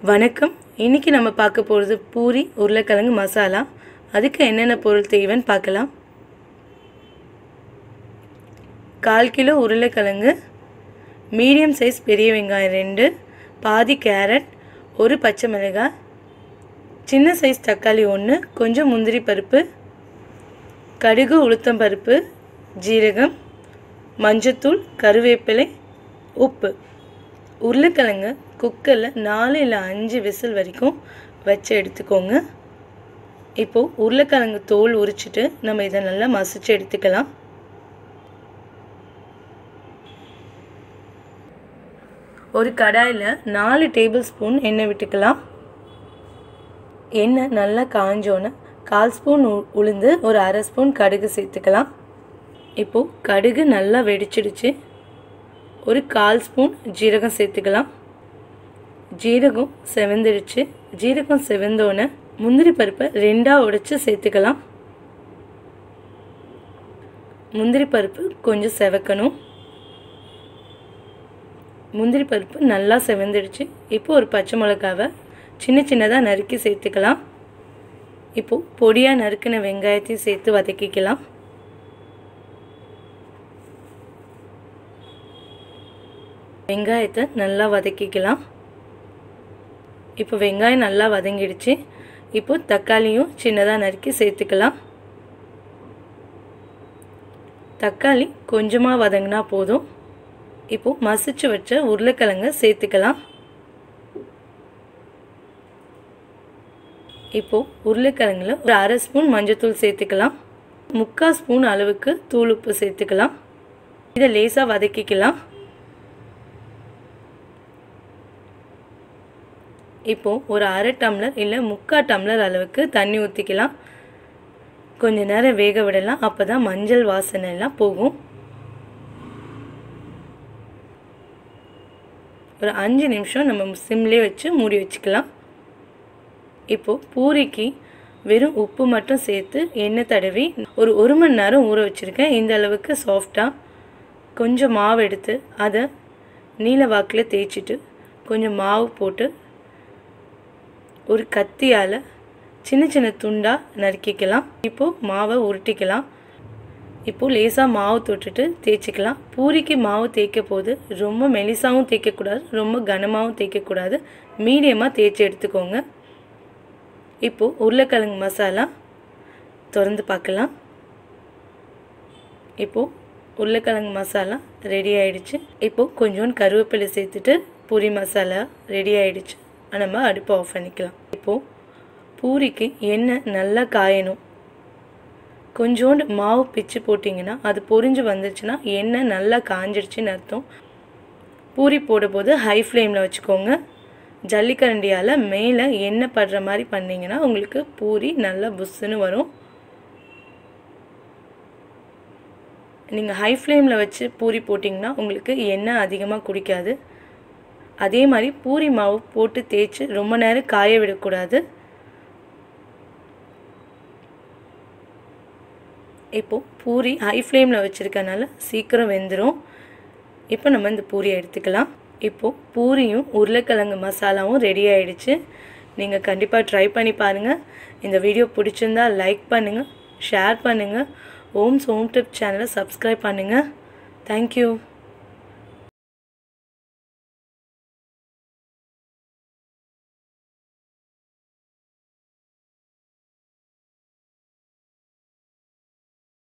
வணக்கம் இன்னைக்கு நம்ம பார்க்க போகிறது பூரி உருளைக்கிழங்கு மசாலா அதுக்கு என்னென்ன பொருள் தேவைன்னு பார்க்கலாம் கால் கிலோ உருளைக்கிழங்கு மீடியம் சைஸ் பெரிய வெங்காயம் ரெண்டு பாதி கேரட் ஒரு பச்சை மிளகாய் சின்ன சைஸ் தக்காளி ஒன்று கொஞ்சம் முந்திரி பருப்பு கடுகு உளுத்தம் பருப்பு ஜீரகம் மஞ்சத்தூள் கருவேப்பிலை உப்பு உருளைக்கிழங்கு குக்கரில் நாலு இல்லை அஞ்சு விசில் வரைக்கும் வச்சு எடுத்துக்கோங்க இப்போது உருளைக்கிழங்கு தோல் உரிச்சிட்டு நம்ம இதை நல்லா மசிச்சு எடுத்துக்கலாம் ஒரு கடாயில் நாலு டேபிள் ஸ்பூன் எண்ணெய் விட்டுக்கலாம் எண்ணெய் நல்லா காஞ்சோன்னு கால் ஸ்பூன் உ- உளுந்து ஒரு அரை ஸ்பூன் கடுகு சேர்த்துக்கலாம் இப்போது கடுகு நல்லா வெடிச்சிடுச்சு ஒரு கால் ஸ்பூன் ஜீரகம் சேர்த்துக்கலாம் ஜீரகம் செவந்துடுச்சு ஜீரகம் செவந்தோன்னே முந்திரி பருப்பை ரெண்டாக உடைச்சு சேர்த்துக்கலாம் முந்திரி பருப்பு கொஞ்சம் செவக்கணும் முந்திரி பருப்பு நல்லா செவந்துடுச்சு இப்போ ஒரு பச்சை மிளகாவை சின்ன சின்னதாக நறுக்கி சேர்த்துக்கலாம் இப்போது பொடியாக நறுக்கின வெங்காயத்தையும் சேர்த்து வதக்கிக்கலாம் வெங்காயத்தை நல்லா வதக்கிக்கலாம் இப்போ வெங்காயம் நல்லா வதங்கிடுச்சு இப்போ தக்காளியும் சின்னதாக நறுக்கி சேர்த்துக்கலாம் தக்காளி கொஞ்சமாக வதங்கினா போதும் இப்போது மசிச்சு வச்ச உருளைக்கிழங்க சேர்த்துக்கலாம் இப்போது உருளைக்கிழங்குல ஒரு அரை ஸ்பூன் மஞ்சத்தூள் சேர்த்துக்கலாம் முக்கால் ஸ்பூன் அளவுக்கு தூள் உப்பு சேர்த்துக்கலாம் இதை லேசாக வதக்கிக்கலாம் இப்போது ஒரு அரை டம்ளர் இல்லை முக்கால் டம்ளர் அளவுக்கு தண்ணி ஊற்றிக்கலாம் கொஞ்ச நேரம் வேக விடலாம் அப்போ தான் மஞ்சள் வாசனை எல்லாம் போகும் ஒரு அஞ்சு நிமிஷம் நம்ம சிம்லேயே வச்சு மூடி வச்சுக்கலாம் இப்போது பூரிக்கு வெறும் உப்பு மட்டும் சேர்த்து எண்ணெய் தடவி ஒரு ஒரு மணி நேரம் ஊற வச்சுருக்கேன் இந்த அளவுக்கு சாஃப்டாக கொஞ்சம் மாவு எடுத்து அதை நீல வாக்கில் தேய்ச்சிட்டு கொஞ்சம் மாவு போட்டு ஒரு கத்தியால் சின்ன சின்ன துண்டாக நறுக்கிக்கலாம் இப்போது மாவை உருட்டிக்கலாம் இப்போது லேசாக மாவு தொட்டுட்டு தேய்ச்சிக்கலாம் பூரிக்கு மாவு தேய்க்க போது ரொம்ப மெலிசாவும் தேய்க்கக்கூடாது ரொம்ப கனமாகவும் தேய்க்கக்கூடாது மீடியமாக தேய்ச்சி எடுத்துக்கோங்க இப்போது உருளைக்கிழங்கு மசாலா திறந்து பார்க்கலாம் இப்போது உருளைக்கிழங்கு மசாலா ரெடி ஆயிடுச்சு இப்போது கொஞ்சோண்டு கருவேப்பிலை சேர்த்துட்டு பூரி மசாலா ரெடி ஆயிடுச்சு நம்ம அடுப்பை ஆஃப் பண்ணிக்கலாம் இப்போது பூரிக்கு எண்ணெய் நல்லா காயணும் கொஞ்சோண்டு மாவு பிச்சு போட்டிங்கன்னா அது பொரிஞ்சு வந்துருச்சுன்னா எண்ணெய் நல்லா காஞ்சிடுச்சுன்னு அர்த்தம் பூரி போடும்போது ஹை ஃப்ளேமில் வச்சுக்கோங்க ஜல்லிக்கரண்டியால் மேலே எண்ணெய் படுற மாதிரி பண்ணிங்கன்னா உங்களுக்கு பூரி நல்லா புஸ்ஸுன்னு வரும் நீங்கள் ஹை ஃப்ளேமில் வச்சு பூரி போட்டிங்கன்னா உங்களுக்கு எண்ணெய் அதிகமாக குடிக்காது அதே மாதிரி பூரி மாவு போட்டு தேய்ச்சி ரொம்ப நேரம் காய விடக்கூடாது இப்போது பூரி ஹை ஃப்ளேமில் வச்சுருக்கனால சீக்கிரம் வெந்துடும் இப்போ நம்ம இந்த பூரியை எடுத்துக்கலாம் இப்போது பூரியும் உருளைக்கிழங்கு மசாலாவும் ரெடி ஆயிடுச்சு நீங்கள் கண்டிப்பாக ட்ரை பண்ணி பாருங்கள் இந்த வீடியோ பிடிச்சிருந்தா லைக் பண்ணுங்கள் ஷேர் பண்ணுங்கள் ஓம்ஸ் ஹோம் டிப் சேனலை சப்ஸ்கிரைப் பண்ணுங்கள் தேங்க்யூ